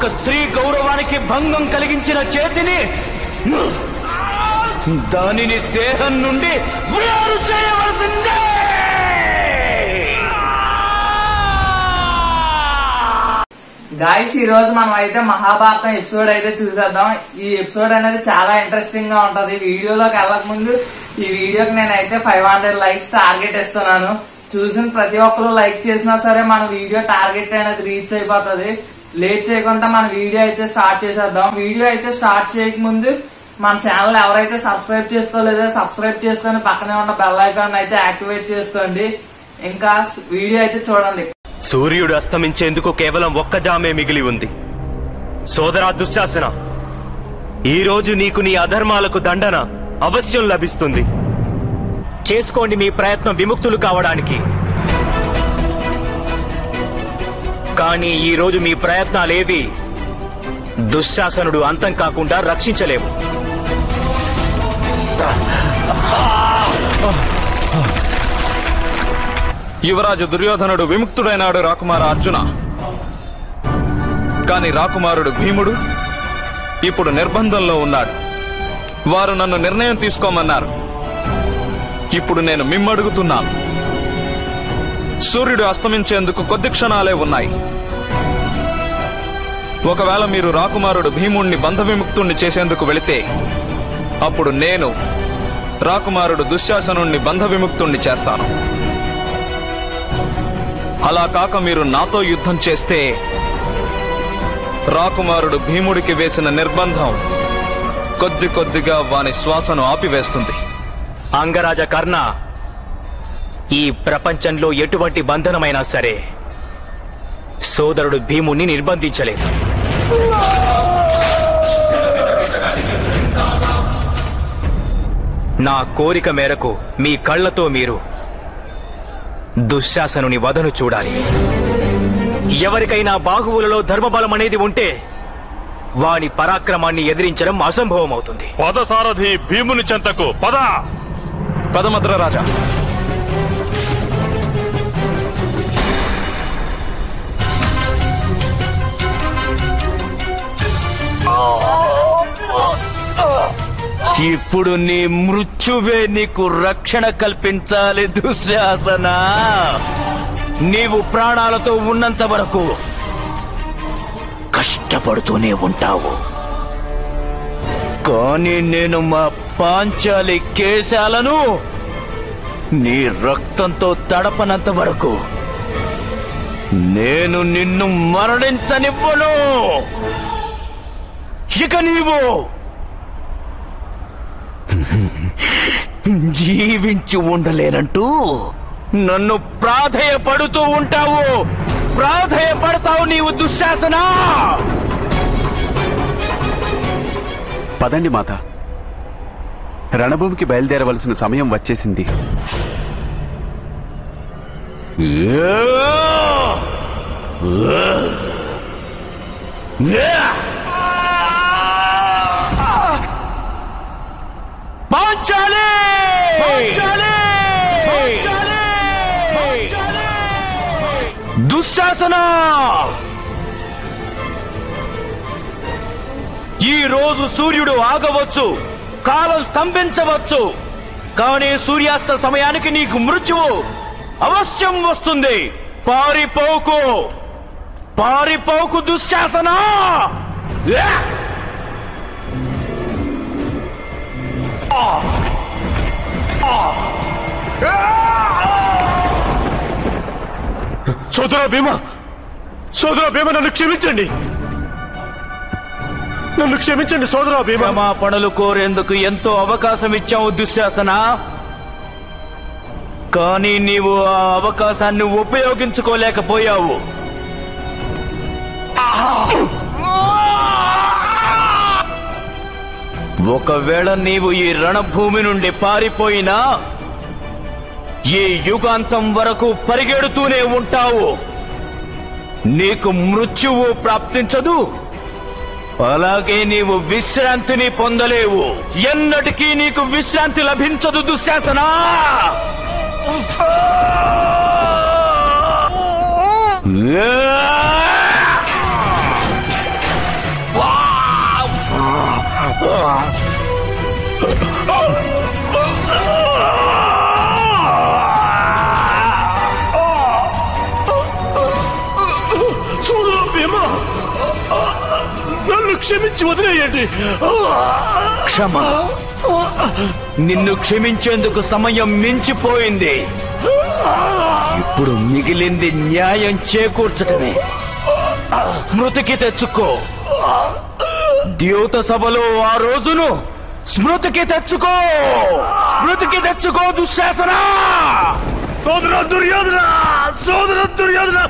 స్త్రీ గౌరవానికి భంగం కలిగించిన చేతిని దానిని దేహం నుండి వేరు చేయవలసిందే గాయస్ ఈ రోజు మనం అయితే మహాభారతం ఎపిసోడ్ అయితే చూసేద్దాం ఈ ఎపిసోడ్ అనేది చాలా ఇంట్రెస్టింగ్ గా ఉంటది వీడియోలోకి వెళ్ళక ముందు ఈ వీడియోకి నేనైతే ఫైవ్ హండ్రెడ్ లైక్స్ టార్గెట్ ఇస్తున్నాను చూసిన ప్రతి ఒక్కరు లైక్ చేసినా సరే మన వీడియో టార్గెట్ అనేది రీచ్ అయిపోతుంది లేట్ చేయకుండా మన వీడియో అయితే స్టార్ట్ చేసేద్దాం వీడియో అయితే స్టార్ట్ చేయక ముందు మన ఛానల్ ఎవరైతే సబ్స్క్రైబ్ చేసుకోలేదో సబ్స్క్రైబ్ చేసుకొని పక్కనే ఉన్న బెల్ ఐకాన్ అయితే యాక్టివేట్ చేసుకోండి ఇంకా వీడియో అయితే చూడండి సూర్యుడు అస్తమించేందుకు కేవలం ఒక్క జామే మిగిలి ఉంది సోదరా దుశ్శాసన ఈ రోజు నీకు నీ అధర్మాలకు దండన అవశ్యం లభిస్తుంది చేసుకోండి మీ ప్రయత్నం విముక్తులు కావడానికి కానీ ఈ రోజు మీ ప్రయత్నాలేవి దుశ్శాసనుడు అంతం కాకుండా రక్షించలేవు యువరాజు దుర్యోధనుడు విముక్తుడైనాడు రాకుమార అర్జున కాని రాకుమారుడు భీముడు ఇప్పుడు నిర్బంధంలో ఉన్నాడు వారు నన్ను నిర్ణయం తీసుకోమన్నారు ఇప్పుడు నేను మిమ్మడుగుతున్నాను సూర్యుడు అస్తమించేందుకు కొద్ది క్షణాలే ఉన్నాయి ఒకవేళ మీరు రాకుమారుడు భీముణ్ణి బంధ విముక్తుణ్ణి చేసేందుకు వెళితే అప్పుడు నేను రాకుమారుడు దుశ్శాసనుణ్ణి బంధ విముక్తుణ్ణి చేస్తాను అలా కాక మీరు నాతో యుద్ధం చేస్తే రాకుమారుడు భీముడికి వేసిన నిర్బంధం కొద్ది కొద్దిగా వాని శ్వాసను ఆపివేస్తుంది అంగరాజ కర్ణ ఈ ప్రపంచంలో ఎటువంటి బంధనమైనా సరే సోదరుడు భీముణ్ణి నిర్బంధించలేదు నా కోరిక మేరకు మీ కళ్ళతో మీరు దుశ్శాసనుని వదను చూడాలి ఎవరికైనా బాహువులలో ధర్మబలం అనేది ఉంటే వాని పరాక్రమాన్ని ఎదిరించడం అసంభవం అవుతుంది పదసారథి భీముని చెంతకు పద పదమద్ర రాజా ఇప్పుడు నీ మృత్యువే నీకు రక్షణ కల్పించాలి దుశ్శాసన నీవు ప్రాణాలతో ఉన్నంత వరకు కష్టపడుతూనే ఉంటావు కానీ నేను మా పాంచాలి కేశాలను నీ రక్తంతో తడపనంత వరకు నేను నిన్ను మరణించనివ్వను ఇక నీవు జీవించి ఉండలేనంటూ నన్ను ప్రాధేయపడుతూ ఉంటావు ప్రాధేయపడతావు నీవు దుశ్శాసన పదండి మాత రణభూమికి బయలుదేరవలసిన సమయం వచ్చేసింది పాంచాలి దుశ్శాసన ఈ రోజు సూర్యుడు ఆగవచ్చు కాలం స్తంభించవచ్చు కానీ సూర్యాస్త సమయానికి నీకు మృత్యువు అవశ్యం వస్తుంది పారిపోకు పారిపోకు దుశ్శాసన యా! సోదరా భీమ సోదరా భీమ నన్ను క్షమించండి నన్ను క్షమించండి సోదరా భీమ క్షమాపణలు కోరేందుకు ఎంతో అవకాశం ఇచ్చావు దుశ్శాసన కానీ నీవు ఆ అవకాశాన్ని ఉపయోగించుకోలేకపోయావు ఒకవేళ నీవు ఈ రణభూమి నుండి పారిపోయినా ఈ యుగాంతం వరకు పరిగెడుతూనే ఉంటావు నీకు మృత్యువు ప్రాప్తించదు అలాగే నీవు విశ్రాంతిని పొందలేవు ఎన్నటికీ నీకు విశ్రాంతి లభించదు దుశ్శాసన క్షమించి వదిలేయండి క్షమ నిన్ను క్షమించేందుకు సమయం మించిపోయింది ఇప్పుడు మిగిలింది న్యాయం చేకూర్చటమే స్మృతికి తెచ్చుకో ద్యూత సభలో ఆ రోజును స్మృతికి తెచ్చుకో స్మృతికి తెచ్చుకో దుశ్శాసన సోదర దుర్యోధన సోదర దుర్యోధన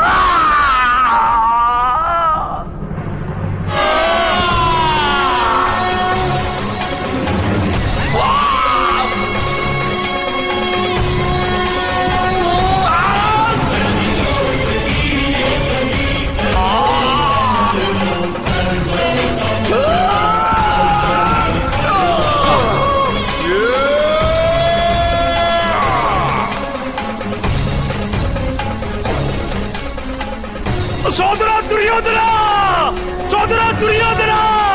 సోదర దుర్యోధన సోదర దుర్యోధన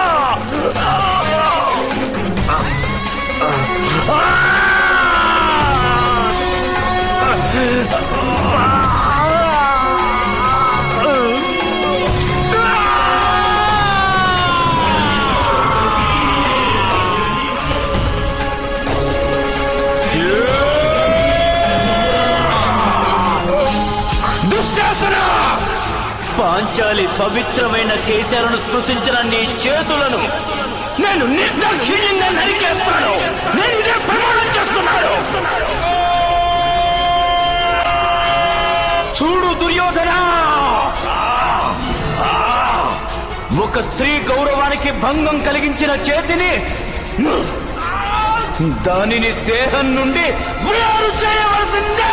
దుశ్శాసన పాంచాలి పవిత్రమైన కేశాలను స్పృశించిన నీ చేతులను నేను నిర్దాక్షిణ్యంగా నరికేస్తాను నేను ఇదే ప్రమాణం చేస్తున్నాను చూడు దుర్యోధన ఒక స్త్రీ గౌరవానికి భంగం కలిగించిన చేతిని దానిని దేహం నుండి వేరు చేయవలసిందే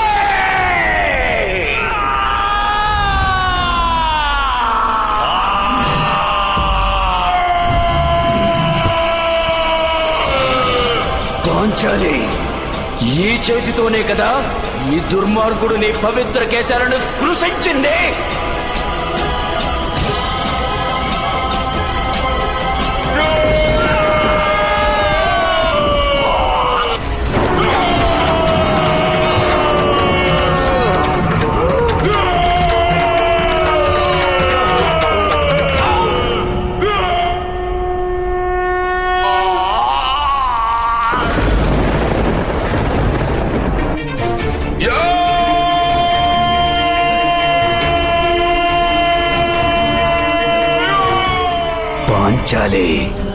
పాంచాలి ఈ చేతితోనే కదా ఈ దుర్మార్గుడు నీ పవిత్ర కేశాలను స్పృశించింది పాంచాలి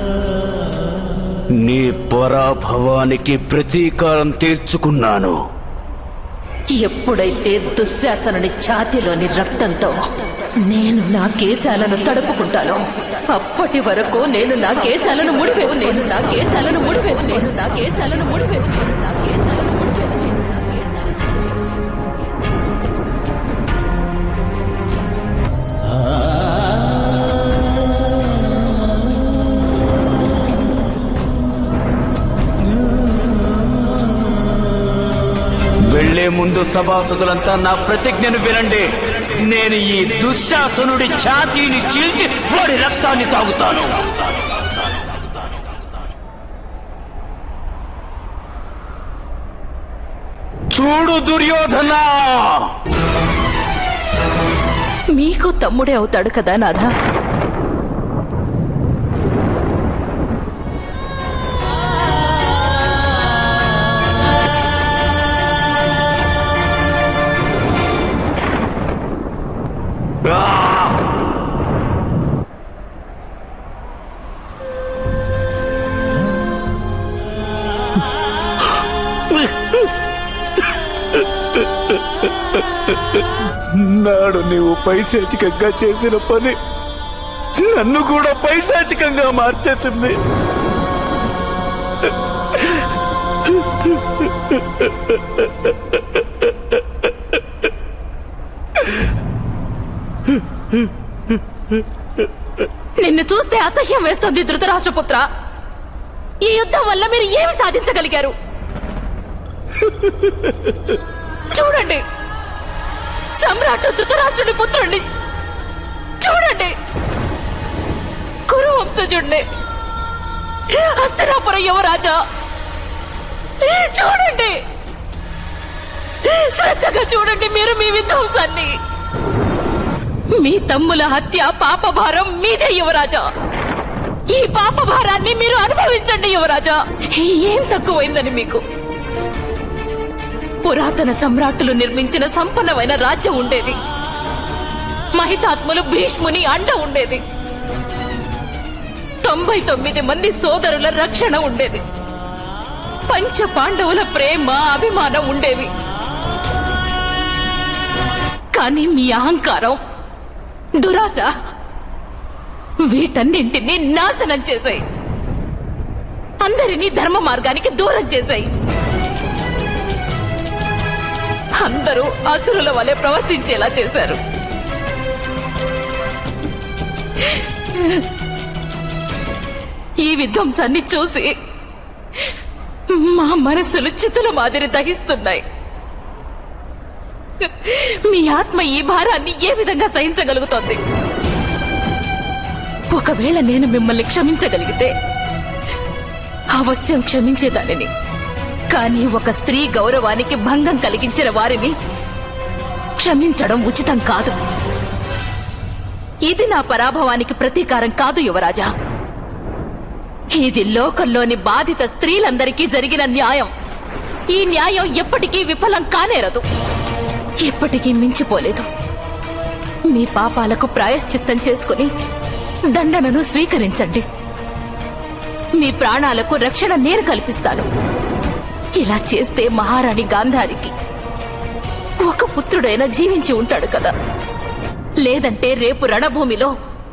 నీ పరాభవానికి ప్రతీకారం తీర్చుకున్నాను ఎప్పుడైతే దుశ్శాసనుని ఛాతిలోని రక్తంతో నేను నా కేశాలను తడుపుకుంటానో అప్పటి వరకు నేను నా కేశాలను ముడివేసి నేను నా కేశాలను ముడివేసి నేను నా కేశాలను ముడివేసి నేను నా కేశాలను ముడివేసి నేను నా కేశాలను వెళ్లే ముందు సభాసదులంతా నా ప్రతిజ్ఞను వినండి నేను ఈ దుశ్శాసనుడి ఛాతీని చీల్చి వాడి రక్తాన్ని తాగుతాను చూడు దుర్యోధన మీకు తమ్ముడే అవుతాడు కదా నాథా నాడు నీవు పైశాచికంగా చేసిన పని నన్ను కూడా పైశాచికంగా మార్చేసింది నిన్ను చూస్తే అసహ్యం వేస్తుంది ధృతరాష్ట్రపుత్ర ఈ యుద్ధం వల్ల మీరు ఏమి సాధించగలిగారు చూడండి సమ్రాట్ ధృతరాష్ట్రుడి పుత్రుణ్ణి చూడండి కురు వంశజుడిని హస్తినాపుర యువరాజా చూడండి శ్రద్ధగా చూడండి మీరు మీ విధ్వంసాన్ని మీ తమ్ముల హత్య పాపభారం మీదే యువరాజా ఈ పాప భారాన్ని మీరు అనుభవించండి యువరాజా ఏం తక్కువైందని మీకు పురాతన సమ్రాట్టులు నిర్మించిన సంపన్నమైన రాజ్యం ఉండేది మహితాత్ములు భీష్ముని అండ ఉండేది తొంభై తొమ్మిది మంది సోదరుల రక్షణ ఉండేది పంచ పాండవుల ప్రేమ అభిమానం ఉండేవి కానీ మీ అహంకారం దురాశ వీటన్నింటినీ నాశనం చేశాయి అందరినీ ధర్మ మార్గానికి దూరం చేశాయి అందరూ అసురుల వలె ప్రవర్తించేలా చేశారు ఈ విధ్వంసాన్ని చూసి మా మనస్సులు చితుల మాదిరి దహిస్తున్నాయి మీ ఆత్మ ఈ భారాన్ని ఏ విధంగా సహించగలుగుతోంది ఒకవేళ నేను మిమ్మల్ని క్షమించగలిగితే అవశ్యం క్షమించేదానిని కానీ ఒక స్త్రీ గౌరవానికి భంగం కలిగించిన వారిని క్షమించడం ఉచితం కాదు ఇది నా పరాభవానికి ప్రతీకారం కాదు యువరాజా ఇది లోకంలోని బాధిత స్త్రీలందరికీ జరిగిన న్యాయం ఈ న్యాయం ఎప్పటికీ విఫలం కానేరదు ఎప్పటికీ మించిపోలేదు మీ పాపాలకు ప్రాయశ్చిత్తం చేసుకుని దండనను స్వీకరించండి మీ ప్రాణాలకు రక్షణ నేను కల్పిస్తాను ఇలా చేస్తే మహారాణి గాంధారికి ఒక పుత్రుడైనా జీవించి ఉంటాడు కదా లేదంటే రేపు రణభూమిలో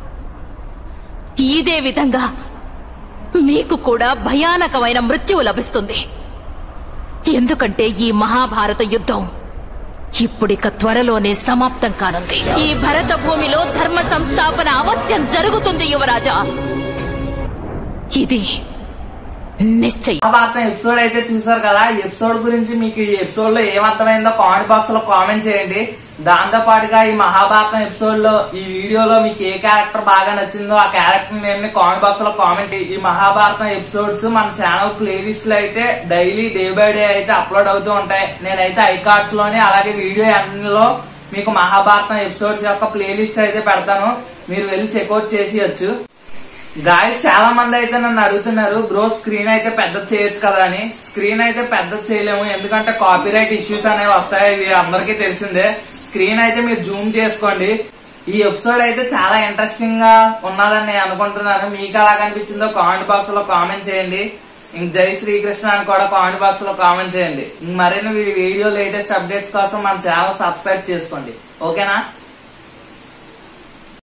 ఇదే విధంగా మీకు కూడా భయానకమైన మృత్యువు లభిస్తుంది ఎందుకంటే ఈ మహాభారత యుద్ధం ఇప్పుడిక త్వరలోనే సమాప్తం కానుంది ఈ భరత భూమిలో ధర్మ సంస్థాపన అవశ్యం జరుగుతుంది యువరాజా ఇది నిశ్చయం మహాభారతం ఎపిసోడ్ అయితే చూసారు కదా ఈ ఎపిసోడ్ గురించి మీకు ఈ ఎపిసోడ్ లో ఏమర్థమైందో కామెంట్ బాక్స్ లో కామెంట్ చేయండి దాంతో పాటుగా ఈ మహాభారతం ఎపిసోడ్ లో ఈ వీడియోలో మీకు ఏ క్యారెక్టర్ బాగా నచ్చిందో ఆ క్యారెక్టర్ నేను కామెంట్ బాక్స్ లో కామెంట్ చేయండి ఈ మహాభారతం ఎపిసోడ్స్ మన ఛానల్ ప్లేలిస్ట్ లో అయితే డైలీ డే బై డే అయితే అప్లోడ్ అవుతూ ఉంటాయి నేనైతే ఐకార్డ్స్ లోని అలాగే వీడియో ఎండ్లో మీకు మహాభారతం ఎపిసోడ్స్ యొక్క ప్లేలిస్ట్ అయితే పెడతాను మీరు వెళ్ళి చెక్అవుట్ చేసి గాయస్ చాలా మంది అయితే నన్ను అడుగుతున్నారు బ్రో స్క్రీన్ అయితే పెద్ద చేయొచ్చు కదా అని స్క్రీన్ అయితే పెద్ద చేయలేము ఎందుకంటే కాపీరైట్ ఇష్యూస్ అనేవి వస్తాయి ఇది అందరికీ తెలిసిందే స్క్రీన్ అయితే మీరు జూమ్ చేసుకోండి ఈ ఎపిసోడ్ అయితే చాలా ఇంట్రెస్టింగ్ గా ఉన్నదని నేను అనుకుంటున్నాను మీకు ఎలా కనిపించిందో కామెంట్ బాక్స్ లో కామెంట్ చేయండి ఇంక జై శ్రీకృష్ణ అని కూడా కామెంట్ బాక్స్ లో కామెంట్ చేయండి ఇంక మరిన్ని వీడియో లేటెస్ట్ అప్డేట్స్ కోసం మన ఛానల్ సబ్స్క్రైబ్ చేసుకోండి ఓకేనా